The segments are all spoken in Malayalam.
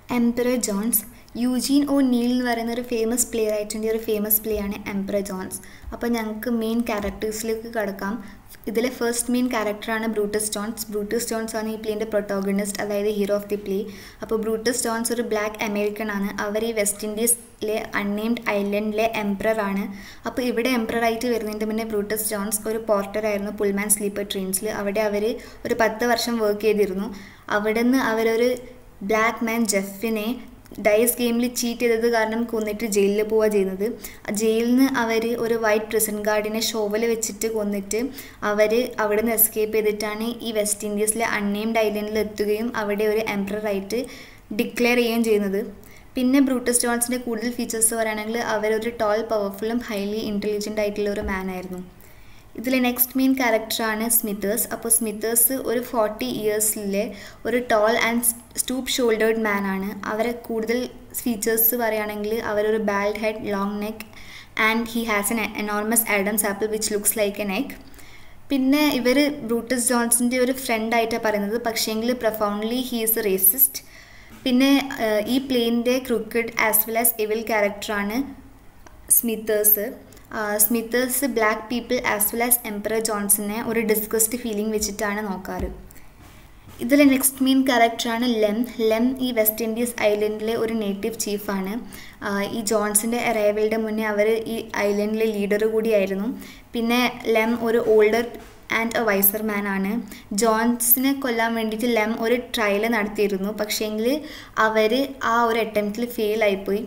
emperor Jones Eugene O'Neill എന്ന് പറയുന്ന ഒരു ഫേമസ് പ്ലേ റൈറ്റിൻ്റെ ഒരു ഫേമസ് പ്ലേ ആണ് എംപറർ ജോൺസ് അപ്പോൾ ഞങ്ങൾക്ക് മെയിൻ ക്യാരക്ടേഴ്സിലേക്ക് കടക്കാം ഇതിലെ ഫസ്റ്റ് മെയിൻ ക്യാരക്ടറാണ് ബ്രൂട്ടസ് ജോൺസ് ബ്രൂട്ടസ് ജോൺസ് ആണ് ഈ പ്ലേൻ്റെ പ്രൊട്ടോഗണിസ്റ്റ് അതായത് ഹീറോ ഓഫ് ദി പ്ലേ അപ്പോൾ ബ്രൂട്ടസ് ജോൺസ് ഒരു ബ്ലാക്ക് അമേരിക്കൻ ആണ് അവർ ഈ വെസ്റ്റ് ഇൻഡീസിലെ അൺനെയിംഡ് ഐലൻഡിലെ എംപറർ ആണ് അപ്പോൾ ഇവിടെ എംപറർ ആയിട്ട് വരുന്നതിൻ്റെ മുന്നേ ബ്രൂട്ടസ് ജോൺസ് ഒരു പോർട്ടർ ആയിരുന്നു പുൾമാൻ സ്ലീപ്പർ ട്രെയിൻസിൽ അവിടെ അവർ ഒരു പത്ത് വർഷം വർക്ക് ചെയ്തിരുന്നു അവിടെ നിന്ന് അവരൊരു ബ്ലാക്ക് മാൻ ജെഫിനെ ഡൈസ് ഗെയിമിൽ ചീറ്റ് ചെയ്തത് കാരണം കൊന്നിട്ട് ജയിലിൽ പോവുക ചെയ്യുന്നത് ജയിലിൽ നിന്ന് അവർ ഒരു വൈറ്റ് പ്രിസൺ ഗാർഡിനെ ഷോവൽ വെച്ചിട്ട് കൊന്നിട്ട് അവർ അവിടെ നിന്ന് എസ്കേപ്പ് ചെയ്തിട്ടാണ് ഈ വെസ്റ്റ് ഇൻഡീസിലെ അൺനെയിംഡ് ഐലൻഡിൽ എത്തുകയും അവിടെ ഒരു എംപററായിട്ട് ഡിക്ലെയർ ചെയ്യുകയും ചെയ്യുന്നത് പിന്നെ ബ്രൂട്ടസ് ജോൺസിൻ്റെ കൂടുതൽ ഫീച്ചേഴ്സ് പറയുകയാണെങ്കിൽ അവരൊരു ടോൾ പവർഫുള്ളും ഹൈലി ഇൻ്റലിജൻ്റ് ആയിട്ടുള്ള ഒരു മാൻ ആയിരുന്നു ഇതിലെ നെക്സ്റ്റ് മെയിൻ ക്യാരക്ടറാണ് സ്മിത്തേഴ്സ് അപ്പോൾ സ്മിത്തേഴ്സ് ഒരു ഫോർട്ടി ഇയേഴ്സിലെ ഒരു tall and stoop shouldered man ആണ് അവരെ കൂടുതൽ ഫീച്ചേഴ്സ് പറയുകയാണെങ്കിൽ അവരൊരു bald head long neck and he has an enormous Adam's apple which looks like a neck പിന്നെ ഇവർ ബ്രൂട്ടസ് ജോൺസിൻ്റെ ഒരു ഫ്രണ്ടായിട്ടാണ് പറയുന്നത് പക്ഷേങ്കിൽ profoundly he is a racist പിന്നെ ഈ പ്ലെയിൻ്റെ cricket as well as evil ക്യാരക്ടറാണ് Smithers Smithers black people as well as emperor ജോൺസിനെ ഒരു ഡിസ്കസ്ഡ് ഫീലിംഗ് വെച്ചിട്ടാണ് നോക്കാറ് ഇതിൽ നെക്സ്റ്റ് മെയിൻ ക്യാരക്ടറാണ് ലെം ലെം ഈ വെസ്റ്റ് ഇൻഡീസ് ഐലൻഡിലെ ഒരു നേറ്റീവ് ചീഫാണ് ഈ ജോൺസിൻ്റെ അറൈവലിൻ്റെ മുന്നേ അവർ ഈ ഐലൻഡിലെ ലീഡർ കൂടിയായിരുന്നു പിന്നെ ലെം ഒരു older and a wiser man ആണ് ജോൺസിനെ കൊല്ലാൻ വേണ്ടിയിട്ട് ലെം ഒരു ട്രയൽ നടത്തിയിരുന്നു പക്ഷേങ്കിൽ അവർ ആ ഒരു അറ്റംപ്റ്റിൽ ഫെയിൽ ആയിപ്പോയി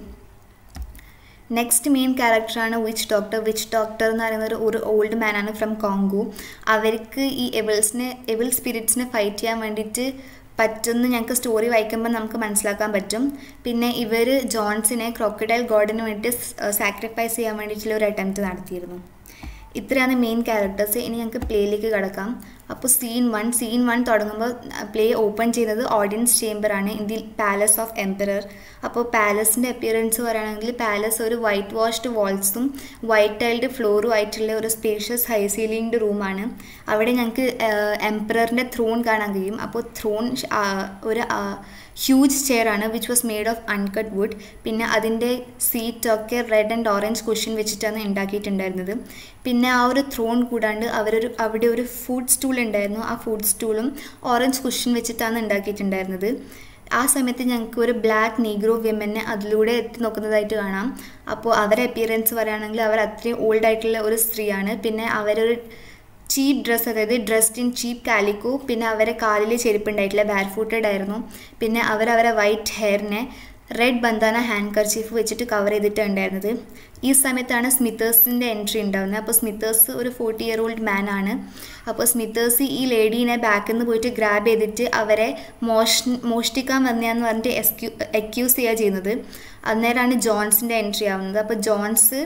നെക്സ്റ്റ് മെയിൻ ക്യാരക്ടറാണ് വിച്ച് ഡോക്ടർ വിച്ച് ഡോക്ടർ എന്ന് പറയുന്ന ഒരു ഒരു ഓൾഡ് മാനാണ് ഫ്രം കോങ്കോ അവർക്ക് ഈ എവിൾസിനെ എവിൾ സ്പിരിറ്റ്സിനെ ഫൈറ്റ് ചെയ്യാൻ വേണ്ടിയിട്ട് പറ്റുമെന്ന് ഞങ്ങൾക്ക് സ്റ്റോറി വായിക്കുമ്പോൾ നമുക്ക് മനസ്സിലാക്കാൻ പറ്റും പിന്നെ ഇവർ ജോൺസിനെ ക്രോക്കഡൈൽ ഗോഡിന് വേണ്ടി സാക്രിഫൈസ് ചെയ്യാൻ വേണ്ടിയിട്ടുള്ള ഒരു അറ്റംപ്റ്റ് നടത്തിയിരുന്നു ഇത്രയാണ് മെയിൻ ക്യാരക്ടേഴ്സ് ഇനി ഞങ്ങൾക്ക് പ്ലേയിലേക്ക് കിടക്കാം അപ്പോൾ സീൻ വൺ സീൻ വൺ തുടങ്ങുമ്പോൾ പ്ലേ ഓപ്പൺ ചെയ്യുന്നത് ഓഡിയൻസ് ചേംബറാണ് in the palace of emperor അപ്പോൾ പാലസിൻ്റെ അപ്പിയറൻസ് പറയുകയാണെങ്കിൽ പാലസ് ഒരു വൈറ്റ് വാഷ്ഡ് വാൾസും വൈറ്റ് ടൈൽഡ് ഫ്ലോറും ആയിട്ടുള്ള ഒരു സ്പേഷ്യസ് ഹൈ സീലിംഗ്ഡ് റൂമാണ് അവിടെ ഞങ്ങൾക്ക് എംപററിൻ്റെ ത്രോൺ കാണാൻ കഴിയും അപ്പോൾ ത്രോൺ ഒരു ഹ്യൂജ് ചെയർ ആണ് which was made of uncut wood പിന്നെ അതിൻ്റെ സീറ്റൊക്കെ റെഡ് ആൻഡ് ഓറഞ്ച് കുഷൻ വെച്ചിട്ടാണ് ഉണ്ടാക്കിയിട്ടുണ്ടായിരുന്നത് പിന്നെ ആ ഒരു ത്രോൺ കൂടാണ്ട് അവരൊരു അവിടെ ഒരു ഫുഡ് സ്റ്റൂൾ ഉണ്ടായിരുന്നു ആ ഫുഡ് സ്റ്റൂളും ഓറഞ്ച് കുഷൻ വെച്ചിട്ടാണ് ഉണ്ടാക്കിയിട്ടുണ്ടായിരുന്നത് ആ സമയത്ത് ഞങ്ങൾക്ക് ഒരു ബ്ലാക്ക് നീഗ്രോ വിമനെ അതിലൂടെ എത്തി നോക്കുന്നതായിട്ട് കാണാം അപ്പോൾ അവരെ അപ്പിയറൻസ് പറയുകയാണെങ്കിൽ അവർ അത്രയും ഓൾഡ് ആയിട്ടുള്ള ഒരു സ്ത്രീയാണ് പിന്നെ അവരൊരു ചീപ്പ് ഡ്രസ്സ് അതായത് ഡ്രസ്ഡ് ഇൻ ചീപ്പ് കാലിക്കോ പിന്നെ അവരെ കാലിൽ ചെരുപ്പുണ്ടായിട്ടില്ല ബാർ ഫൂട്ടഡ് ആയിരുന്നു പിന്നെ അവർ അവരെ വൈറ്റ് ഹെയറിനെ റെഡ് ബന്ധാന ഹാൻഡ് കർച്ചീഫ് വെച്ചിട്ട് കവർ ചെയ്തിട്ടാണ് ഉണ്ടായിരുന്നത് ഈ സമയത്താണ് സ്മിത്തേഴ്സിൻ്റെ എൻട്രി ഉണ്ടാകുന്നത് അപ്പോൾ സ്മിത്തേഴ്സ് ഒരു ഫോർട്ടി ഇയർ ഓൾഡ് മാൻ ആണ് അപ്പോൾ സ്മിത്തേഴ്സ് ഈ ലേഡീനെ ബാക്കിൽ നിന്ന് പോയിട്ട് ഗ്രാബ് ചെയ്തിട്ട് അവരെ മോഷ മോഷ്ടിക്കാൻ വന്നതെന്ന് പറഞ്ഞിട്ട് എക്സ്ക്യൂ അക്യൂസ് ചെയ്യുക ചെയ്യുന്നത് അന്നേരമാണ് ജോൺസിൻ്റെ എൻട്രി ആവുന്നത് അപ്പോൾ ജോൺസ്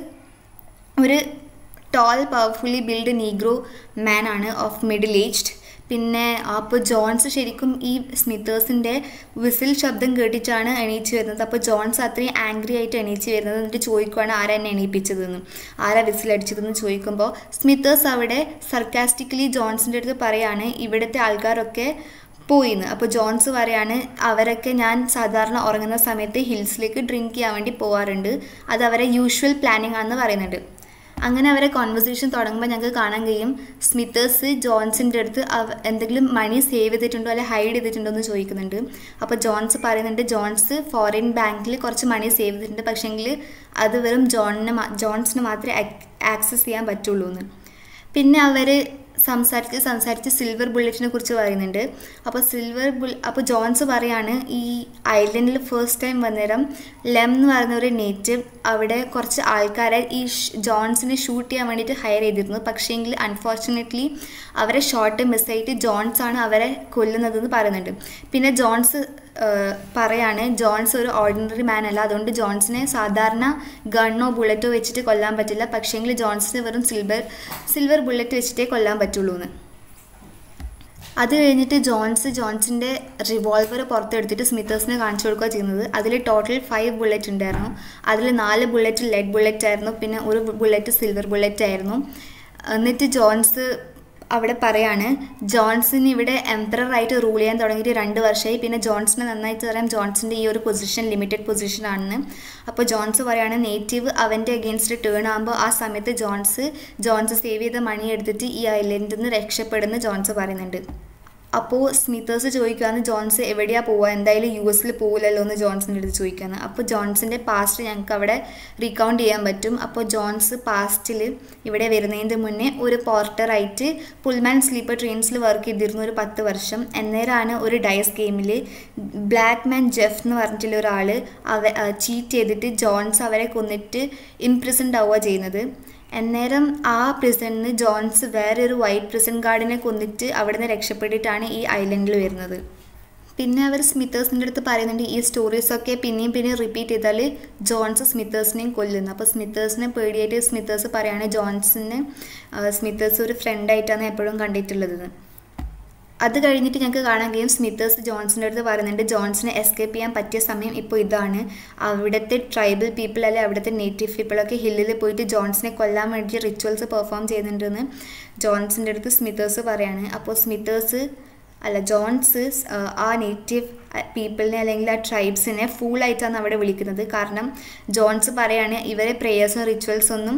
ഒരു tall powerfully build negro man ആണ് ഓഫ് മിഡിൽ ഏജ്ഡ് പിന്നെ അപ്പോൾ ജോൺസ് ശരിക്കും ഈ സ്മിത്തേഴ്സിൻ്റെ വിസിൽ ശബ്ദം കേട്ടിട്ടാണ് എണീച്ച് വരുന്നത് അപ്പോൾ ജോൺസ് അത്രയും ആംഗ്രി ആയിട്ട് എണീച്ച് വരുന്നത് എന്നിട്ട് ചോദിക്കുവാണ് ആരാ എന്നെ എണീപ്പിച്ചതെന്ന് ആരാ വിസിലടിച്ചതെന്ന് ചോദിക്കുമ്പോൾ സ്മിത്തേഴ്സ് അവിടെ സർക്കാസ്റ്റിക്കലി ജോൺസിൻ്റെ അടുത്ത് പറയാണ് ഇവിടുത്തെ ആൾക്കാരൊക്കെ പോയിന്ന് അപ്പോൾ ജോൺസ് പറയാണ് അവരൊക്കെ ഞാൻ സാധാരണ ഉറങ്ങുന്ന സമയത്ത് ഹിൽസിലേക്ക് ഡ്രിങ്ക് ചെയ്യാൻ വേണ്ടി പോകാറുണ്ട് അത് അവരെ യൂഷ്വൽ പ്ലാനിങ് ആണെന്ന് പറയുന്നുണ്ട് അങ്ങനെ അവരെ കോൺവെർസേഷൻ തുടങ്ങുമ്പോൾ ഞങ്ങൾക്ക് കാണാൻ കഴിയും സ്മിത്തേഴ്സ് ജോൺസിൻ്റെ അടുത്ത് എന്തെങ്കിലും മണി സേവ് ചെയ്തിട്ടുണ്ടോ അല്ലെങ്കിൽ ഹൈഡ് ചെയ്തിട്ടുണ്ടോ എന്ന് ചോദിക്കുന്നുണ്ട് അപ്പോൾ ജോൺസ് പറയുന്നുണ്ട് ജോൺസ് ഫോറിൻ ബാങ്കിൽ കുറച്ച് മണി സേവ് ചെയ്തിട്ടുണ്ട് പക്ഷേങ്കിൽ അത് വെറും ജോണിന് ജോൺസിന് മാത്രമേ ആക്സസ് ചെയ്യാൻ പറ്റുള്ളൂ എന്ന് പിന്നെ അവർ സംസാരിച്ച് സംസാരിച്ച് സിൽവർ ബുള്ളറ്റിനെ കുറിച്ച് പറയുന്നുണ്ട് അപ്പോൾ സിൽവർ ബുൾ അപ്പോൾ ജോൺസ് പറയാണ് ഈ ഐലൻഡിൽ ഫസ്റ്റ് ടൈം വന്നേരം ലെം എന്ന് പറയുന്ന ഒരു നേറ്റീവ് അവിടെ കുറച്ച് ആൾക്കാരെ ഈ ജോൺസിനെ ഷൂട്ട് ചെയ്യാൻ വേണ്ടിയിട്ട് ഹയർ ചെയ്തിരുന്നു പക്ഷേങ്കിൽ അൺഫോർച്ചുനേറ്റ്ലി അവരെ ഷോട്ട് മിസ്സായിട്ട് ജോൺസ് ആണ് അവരെ കൊല്ലുന്നതെന്ന് പറയുന്നുണ്ട് പിന്നെ ജോൺസ് പറയാണ് ജോൺസ് ഒരു ഓർഡിനറി മാൻ അല്ല അതുകൊണ്ട് ജോൺസിനെ സാധാരണ ഗണ്ണോ ബുള്ളറ്റോ വെച്ചിട്ട് കൊല്ലാൻ പറ്റില്ല പക്ഷേങ്കിൽ ജോൺസിന് വെറും സിൽവർ സിൽവർ ബുള്ളറ്റ് വെച്ചിട്ടേ കൊല്ലാൻ പറ്റുള്ളൂ എന്ന് അത് കഴിഞ്ഞിട്ട് ജോൺസ് ജോൺസിൻ്റെ റിവോൾവർ പുറത്തെടുത്തിട്ട് സ്മിത്തേഴ്സിനെ കാണിച്ചു കൊടുക്കുക ചെയ്യുന്നത് അതിൽ ടോട്ടൽ ഫൈവ് ബുള്ളറ്റ് ഉണ്ടായിരുന്നു അതിൽ നാല് ബുള്ളറ്റ് ലെഡ് ബുള്ളറ്റ് ആയിരുന്നു പിന്നെ ഒരു ബുള്ളറ്റ് സിൽവർ ബുള്ളറ്റ് ആയിരുന്നു എന്നിട്ട് ജോൺസ് അവിടെ പറയാണ് ജോൺസൺ ഇവിടെ എംപററായിട്ട് റൂൾ ചെയ്യാൻ തുടങ്ങിയിട്ട് രണ്ട് വർഷമായി പിന്നെ ജോൺസന് നന്നായിട്ട് അറിയാം ജോൺസൻ്റെ ഈ ഒരു പൊസിഷൻ ലിമിറ്റഡ് പൊസിഷൻ ആണെന്ന് അപ്പോൾ ജോൺസ് പറയാണ് നേറ്റീവ് അവൻ്റെ അഗെയിൻസ്റ്റ് ടേൺ ആകുമ്പോൾ ആ സമയത്ത് ജോൺസ് ജോൺസ് സേവ് ചെയ്ത മണി എടുത്തിട്ട് ഈ ഐലൻഡിൽ നിന്ന് രക്ഷപ്പെടുന്ന ജോൺസ് പറയുന്നുണ്ട് അപ്പോൾ സ്മിത്തേഴ്സ് ചോദിക്കുകയാണ് ജോൺസ് എവിടെയാണ് പോവുക എന്തായാലും യു എസിൽ പോകില്ലല്ലോ എന്ന് ജോൺസിൻ്റെ അടുത്ത് ചോദിക്കുകയാണ് അപ്പോൾ ജോൺസിൻ്റെ പാസ്റ്റ് ഞങ്ങൾക്ക് അവിടെ റീകൗണ്ട് ചെയ്യാൻ പറ്റും അപ്പോൾ ജോൺസ് പാസ്റ്റിൽ ഇവിടെ വരുന്നതിൻ്റെ മുന്നേ ഒരു പോർട്ടറായിട്ട് പുൾമാൻ സ്ലീപ്പർ ട്രെയിൻസിൽ വർക്ക് ചെയ്തിരുന്നു ഒരു പത്ത് വർഷം അന്നേരമാണ് ഒരു ഡയസ് ഗെയിമിൽ ബ്ലാക്ക് മാൻ ജെഫ് എന്ന് പറഞ്ഞിട്ടുള്ള ഒരാൾ അവ ചീറ്റ് ചെയ്തിട്ട് ജോൺസ് അവരെ കൊന്നിട്ട് ഇംപ്രിസൻഡ് ആവുക ചെയ്യുന്നത് അന്നേരം ആ പ്രിസണിന് ജോൺസ് വേറെ ഒരു വൈറ്റ് പ്രിസൺ ഗാർഡിനെ കൊന്നിട്ട് അവിടെ നിന്ന് രക്ഷപ്പെട്ടിട്ടാണ് ഈ ഐലൻഡിൽ വരുന്നത് പിന്നെ അവർ സ്മിത്തേഴ്സിൻ്റെ അടുത്ത് പറയുന്നുണ്ട് ഈ സ്റ്റോറീസൊക്കെ പിന്നെയും പിന്നെയും റിപ്പീറ്റ് ചെയ്താൽ ജോൺസ് സ്മിത്തേഴ്സിനെയും കൊല്ലുന്നു അപ്പോൾ സ്മിത്തേഴ്സിനെ പേടിയായിട്ട് സ്മിത്തേഴ്സ് പറയാണ് ജോൺസിനെ സ്മിത്തേഴ്സ് ഒരു ഫ്രണ്ടായിട്ടാണ് എപ്പോഴും കണ്ടിട്ടുള്ളത് അത് കഴിഞ്ഞിട്ട് ഞങ്ങൾക്ക് കാണാൻ കഴിയും സ്മിത്തേഴ്സ് ജോൺസിൻ്റെ അടുത്ത് പറയുന്നുണ്ട് ജോൺസിനെ എസ്കേപ്പ് ചെയ്യാൻ പറ്റിയ സമയം ഇപ്പോൾ ഇതാണ് അവിടുത്തെ ട്രൈബൽ പീപ്പിൾ അല്ലെ അവിടുത്തെ നേറ്റീവ് പീപ്പിളൊക്കെ ഹില്ലിൽ പോയിട്ട് ജോൺസിനെ കൊല്ലാൻ വേണ്ടി റിച്വൽസ് പെർഫോം ചെയ്യുന്നുണ്ടെന്ന് ജോൺസിൻ്റെ അടുത്ത് സ്മിത്തേഴ്സ് പറയാണ് അപ്പോൾ സ്മിത്തേഴ്സ് അല്ല ജോൺസ് ആ നേറ്റീവ് പീപ്പിളിനെ അല്ലെങ്കിൽ ആ ട്രൈബ്സിനെ ഫൂളായിട്ടാണ് അവിടെ വിളിക്കുന്നത് കാരണം ജോൺസ് പറയാണ് ഇവരെ പ്രേയേഴ്സും റിച്വൽസും ഒന്നും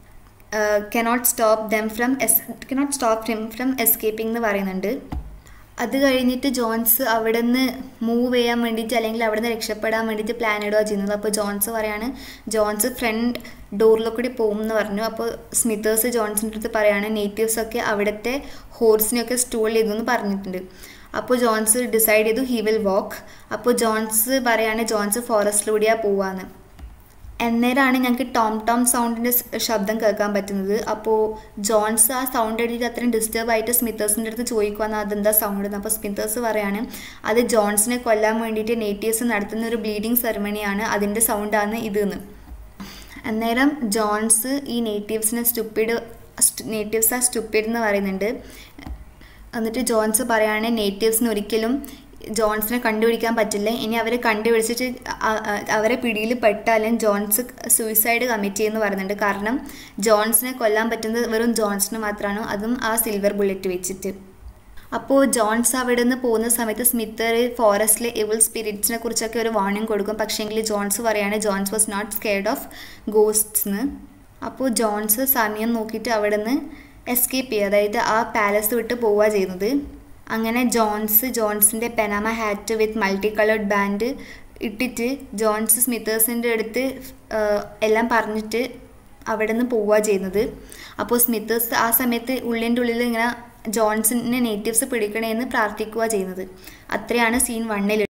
കനോട്ട് സ്റ്റോപ്പ് ദം ഫ്രം എസ് cannot stop him from escaping എന്ന് പറയുന്നുണ്ട് അത് കഴിഞ്ഞിട്ട് ജോൺസ് അവിടെ നിന്ന് മൂവ് ചെയ്യാൻ വേണ്ടിയിട്ട് അല്ലെങ്കിൽ അവിടെ നിന്ന് രക്ഷപ്പെടാൻ വേണ്ടിയിട്ട് പ്ലാൻ ഇടുക ചെയ്യുന്നത് അപ്പോൾ ജോൺസ് പറയാണ് ജോൺസ് ഫ്രണ്ട് ഡോറിൽ കൂടി പോകും എന്ന് പറഞ്ഞു അപ്പോൾ സ്മിത്തേഴ്സ് ജോൺസിൻ്റെ അടുത്ത് പറയാണ് നേറ്റീവ്സൊക്കെ അവിടുത്തെ ഹോഴ്സിനെയൊക്കെ സ്റ്റോൾ ചെയ്തു എന്ന് പറഞ്ഞിട്ടുണ്ട് അപ്പോൾ ജോൺസ് ഡിസൈഡ് ചെയ്തു ഹി വിൽ വാക്ക് അപ്പോൾ ജോൺസ് പറയാണ് ജോൺസ് ഫോറസ്റ്റിലൂടെയാണ് പോവാന്ന് അന്നേരമാണ് ഞങ്ങൾക്ക് ടോം ടോം സൗണ്ടിൻ്റെ ശബ്ദം കേൾക്കാൻ പറ്റുന്നത് അപ്പോൾ ജോൺസ് ആ സൗണ്ട് എഴുതിയിട്ട് അത്രയും ഡിസ്റ്റർബ് ആയിട്ട് സ്മിത്തേഴ്സിൻ്റെ അടുത്ത് ചോദിക്കുവാന്ന് അതെന്താ സൗണ്ട് എന്ന് അപ്പോൾ സ്മിത്തേഴ്സ് പറയാണ് അത് ജോൺസിനെ കൊല്ലാൻ വേണ്ടിയിട്ട് നേറ്റീവ്സ് നടത്തുന്ന ഒരു ബ്ലീഡിങ് സെറമണിയാണ് അതിൻ്റെ സൗണ്ടാണ് ഇതെന്ന് അന്നേരം ജോൺസ് ഈ നേറ്റീവ്സിനെ സ്റ്റുപ്പിഡ് നേറ്റീവ്സ് ആ സ്റ്റുപ്പിഡ് എന്ന് പറയുന്നുണ്ട് എന്നിട്ട് ജോൺസ് പറയുകയാണെങ്കിൽ നേറ്റീവ്സിന് ഒരിക്കലും ജോൺസിനെ കണ്ടുപിടിക്കാൻ പറ്റില്ല ഇനി അവരെ കണ്ടുപിടിച്ചിട്ട് അവരെ പിടിയിൽ പെട്ടാലും ജോൺസ് സൂയിസൈഡ് കമ്മിറ്റ് ചെയ്യുമെന്ന് പറയുന്നുണ്ട് കാരണം ജോൺസിനെ കൊല്ലാൻ പറ്റുന്നത് വെറും ജോൺസിന് മാത്രമാണ് അതും ആ സിൽവർ ബുള്ളറ്റ് വെച്ചിട്ട് അപ്പോൾ ജോൺസ് അവിടെ നിന്ന് പോകുന്ന സമയത്ത് സ്മിത്തർ ഫോറസ്റ്റിലെ ഇവിൾ സ്പിരിറ്റ്സിനെ കുറിച്ചൊക്കെ ഒരു വാർണിംഗ് കൊടുക്കും പക്ഷേങ്കിൽ ജോൺസ് പറയാണ് Jones was not scared of ഗോസ്റ്റ്സ്ന്ന് അപ്പോൾ ജോൺസ് സമയം നോക്കിയിട്ട് അവിടെ നിന്ന് എസ്കേപ്പ് ചെയ്യുക അതായത് ആ പാലസ് വിട്ട് പോവുക ചെയ്യുന്നത് അങ്ങനെ ജോൺസ് ജോൺസിൻ്റെ Panama hat with multi coloured band ഇട്ടിട്ട് ജോൺസ് സ്മിത്തേഴ്സിൻ്റെ അടുത്ത് എല്ലാം പറഞ്ഞിട്ട് അവിടെ നിന്ന് പോവുക ചെയ്യുന്നത് അപ്പോൾ സ്മിത്തേഴ്സ് ആ സമയത്ത് ഉള്ളിൻ്റെ ഉള്ളിൽ ഇങ്ങനെ ജോൺസിനെ നേറ്റീവ്സ് പിടിക്കണേന്ന് പ്രാർത്ഥിക്കുക ചെയ്യുന്നത് അത്രയാണ് സീൻ വണ്ണിൽ